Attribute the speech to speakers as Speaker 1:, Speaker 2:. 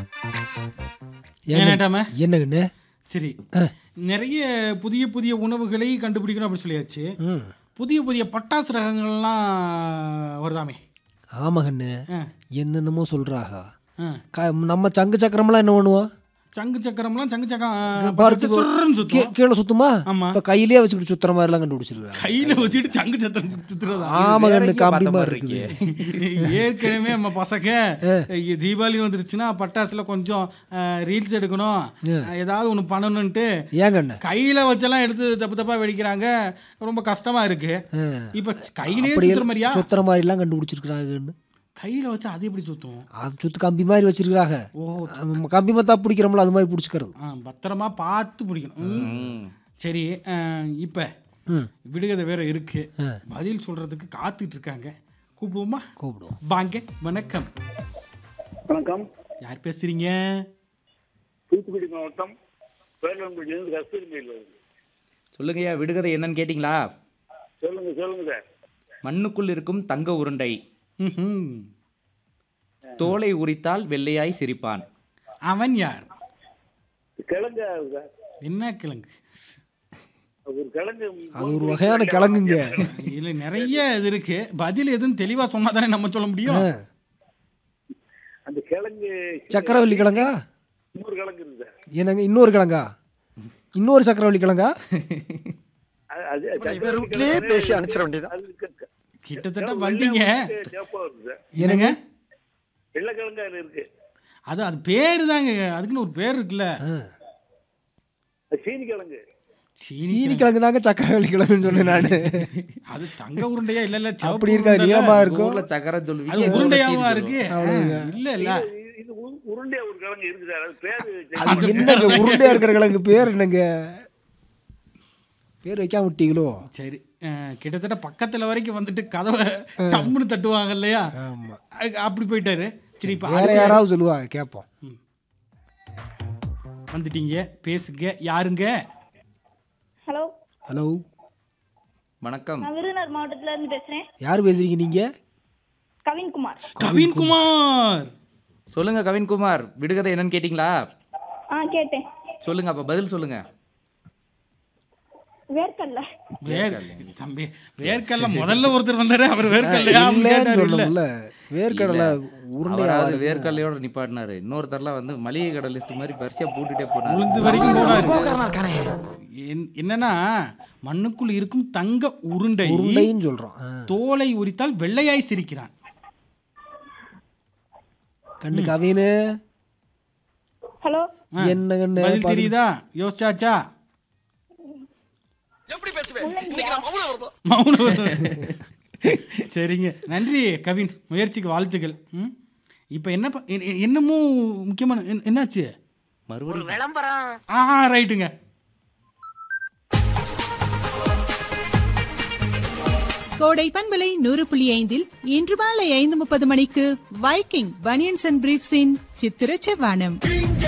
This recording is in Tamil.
Speaker 1: ஏனாட்டாம
Speaker 2: என்னங்கண்ணே
Speaker 1: சரி நிறைய புதிய புதிய உணவுகளை கண்டுபிடிக்கணும் அப்படின்னு சொல்லியாச்சு
Speaker 2: ம்
Speaker 1: புதிய புதிய பட்டாசு ரகங்கள்லாம் வருதாமே
Speaker 2: ஆமாங்கண்ணே
Speaker 1: ஆ,
Speaker 2: என்னென்னமோ சொல்கிறாக
Speaker 1: ஆ.
Speaker 2: க நம்ம சங்கு சக்கரமெல்லாம் என்ன பண்ணுவோம்
Speaker 1: சங்கு சக்கரம்லாம் சங்கு சக்கரம் ஆ,
Speaker 2: பார்த்து
Speaker 1: பத்து சுருன்னு சுத்தும்.
Speaker 2: கீ- கீழே சுத்துமா
Speaker 1: ஆமா.
Speaker 2: இப்போ கையிலேயே வச்சுக்கிட்டு சுத்துற மாதிரிலாம் கண்டுபிடிச்சிருக்காங்க
Speaker 1: கையில வச்சுட்டு சங்கு சத்திரம் சுத்துறதா
Speaker 2: ஆமாங்கண்ணு
Speaker 3: எங்கேயோ
Speaker 2: கம்பி
Speaker 3: பார்த்த
Speaker 2: மாதிரி
Speaker 3: மாதிரி
Speaker 2: இருக்குது
Speaker 1: ஏற்கனவே நம்ம பசங்க இ- தீபாவளி வந்துருச்சுன்னா பட்டாசுல கொஞ்சம் ரீல்ஸ் எடுக்கணும் ஏதாவது ஒன்று பண்ணணும்ட்டு
Speaker 2: ஏங்கண்ணே
Speaker 1: கையில வச்செல்லாம் எடுத்து தப்பு தப்பா வெடிக்கிறாங்க ரொம்ப கஷ்டமா இருக்கு
Speaker 2: ஆ.
Speaker 1: இப்ப கையிலே
Speaker 2: அப்படி
Speaker 1: சுத்துற மாதிரியா
Speaker 2: சுத்துற மாதிரிலாம் கண்டுபிடிச்சிருக்கிறாங்கன்னு
Speaker 1: கையில வச்சு அது எப்படி சுத்தும்
Speaker 2: அது சுத்து கம்பி மாதிரி வச்சிருக்கிறாங்க
Speaker 1: ஓ
Speaker 2: நம்ம கம்பி மத்தா பிடிக்கிறோம்ல அது மாதிரி பிடிச்சிக்கிறது
Speaker 1: ஆ, பத்திரமா பார்த்து பிடிக்கணும் ம்.
Speaker 3: ம்.
Speaker 1: சரி ஆ, இப்ப
Speaker 2: ம்
Speaker 1: விடுகதை வேற இருக்கு
Speaker 2: ஆ.
Speaker 1: பதில் சொல்றதுக்கு காத்துட்டு இருக்காங்க கூப்பிடுவோமா
Speaker 2: கூப்பிடுவோம்
Speaker 1: வாங்க வணக்கம்
Speaker 4: வணக்கம்
Speaker 1: யார் பேசுறீங்க
Speaker 4: தூத்துக்குடி மாவட்டம் பேரளம்பட்டியிலிருந்து கஸ்தூரி மயில் வருது
Speaker 3: சொல்லுங்கய்யா விடுகதை என்னன்னு கேட்டிங்களா
Speaker 4: சொல்லுங்க சொல்லுங்க சார்
Speaker 3: மண்ணுக்குள் இருக்கும் தங்க உருண்டை
Speaker 1: ம்ஹும்.
Speaker 3: தோலை உரித்தால் வெள்ளையாய் சிரிப்பான்
Speaker 1: அவன் யார்
Speaker 4: கிழங்கு சார்
Speaker 1: என்ன கிழங்கு
Speaker 4: ஒரு கிழங்கு
Speaker 2: அது ஒரு வகையான கிழங்குங்க
Speaker 1: இதுல நிறைய இது இருக்கு பதில் எதுவும் தெளிவா சொன்னா தானே நம்ம சொல்ல முடியும்
Speaker 2: ஆ.
Speaker 4: அந்த கிழங்கு
Speaker 2: சக்கரவள்ளி கிழங்கா
Speaker 4: இன்னொரு கிழங்கு இருக்கு சார்
Speaker 2: என்னங்க இன்னொரு கிழங்கா இன்னொரு சக்கரவள்ளி கிழங்கா
Speaker 4: அது- அது
Speaker 5: இவர் வீட்லயே பேசி அனுப்பிச்சிட வேண்டியது
Speaker 4: அது க-
Speaker 1: கிட்டத்தட்ட வந்தீங்க
Speaker 4: சிவப்பா இருக்கு சார்
Speaker 1: என்னங்க
Speaker 4: வெள்ளைக்கிழங்கு அதுல இருக்கு
Speaker 1: அது அது பேரு தாங்க அதுக்குன்னு ஒரு பேர் இருக்குல்ல
Speaker 2: ஆ.
Speaker 4: அது சீனி கிழங்கு
Speaker 1: சீனி
Speaker 2: சீனி கிழங்கு தாங்க சக்கரவள்ளி கிழங்குன்னு சொன்னேன் நான்
Speaker 1: அது தங்க உருண்டையா இல்ல இல்ல சிவப்பு
Speaker 2: அப்படி இருக்கா
Speaker 1: உருண்டை
Speaker 2: நீளமா
Speaker 1: இல்ல.
Speaker 2: இருக்கும்
Speaker 3: ஊர்ல சக்கரை
Speaker 1: அது
Speaker 3: சொல்லுவீங்க
Speaker 1: உருண்டையாவா இருக்கு இல்ல இல்ல
Speaker 4: இது- இது உரு- உருண்டையா ஒரு கிழங்கு இருக்கு சார் அது பேரு
Speaker 2: அது என்னங்க உருண்டையா இருக்கிற கிழங்கு பேர் என்னங்க பேர் வைக்காம விட்டீங்களோ
Speaker 1: சரி அஹ், கிட்டத்தட்ட பக்கத்துல வரைக்கும் வந்துட்டு கதவை டம்முன்னு தட்டுவாங்க இல்லையா
Speaker 2: ஆமா
Speaker 1: அதுக்கு அப்படி போயிட்டாரு சரி இப்ப
Speaker 2: வேற
Speaker 1: அடுத்து
Speaker 2: யாராவது சொல்லுவாங்க கேட்போம்
Speaker 1: வந்துட்டீங்க பேசுங்க யாருங்க
Speaker 6: ஹலோ
Speaker 2: ஹலோ
Speaker 3: வணக்கம்
Speaker 6: நான் விருதுநகர் மாவட்டத்துல இருந்து பேசுறேன்
Speaker 2: யார் பேசுறீங்க நீங்க
Speaker 6: கவின்குமார்
Speaker 1: கவின்குமார்
Speaker 3: சொல்லுங்க கவின்குமார் விடுகதை என்னன்னு கேட்டிங்களா
Speaker 6: ஆ கேட்டேன்
Speaker 3: சொல்லுங்க அப்ப பதில் சொல்லுங்க
Speaker 6: வேர்க்கல்ல
Speaker 1: வேர் தம்பி வேர்க்கல்ல முதல்ல ஒருத்தர் வந்தாரு அவர் வேர்க்கல்லையா
Speaker 2: இல்லைன்னு
Speaker 1: கேட்டாரு, இல்ல.
Speaker 2: சொல்லணும்ல வேர்க்கடலை உருண்டையா
Speaker 3: அவராவது வேர்க்கல்லையோட நிப்பாட்டினாரு இன்னொருத்தர்லாம் வந்து மளிகை கடை லிஸ்ட் மாதிரி வரிசையா போட்டுட்டே போனாரு
Speaker 1: உளுந்து வரைக்கும் போனாரு என்- என்னன்னா மண்ணுக்குள் இருக்கும் தங்க உருண்டை
Speaker 2: உருண்டைன்னு சொல்றோம் ஆ.
Speaker 1: தோலை உரித்தால் வெள்ளையாய் சிரிக்கிறான்
Speaker 2: கண்ணு கவினு
Speaker 6: ஹலோ
Speaker 1: ஆ,
Speaker 2: என்ன கண்ணு
Speaker 1: பதில் தெரியுதா யோசிச்சாச்சா
Speaker 5: எப்படி பேசுவேன் இன்னைக்கு நான் மௌனம் வருதோ
Speaker 1: மௌனம் சரிங்க நன்றி கவின் முயற்சிக்கு வாழ்த்துக்கள் ம் இப்போ என்ன ப- எ- எ- என்னமோ முக்கியமான என்- என்னாச்சு
Speaker 3: மறுபடியும்
Speaker 1: ஆ ரைட்டுங்க
Speaker 7: கோடை பண்பலை நூறு புள்ளி ஐந்தில் இன்று மாலை ஐந்து முப்பது மணிக்கு வைக்கிங் பனியன்ஸ் அண்ட் பிரீப்ஸின் சித்திர செவ்வானம்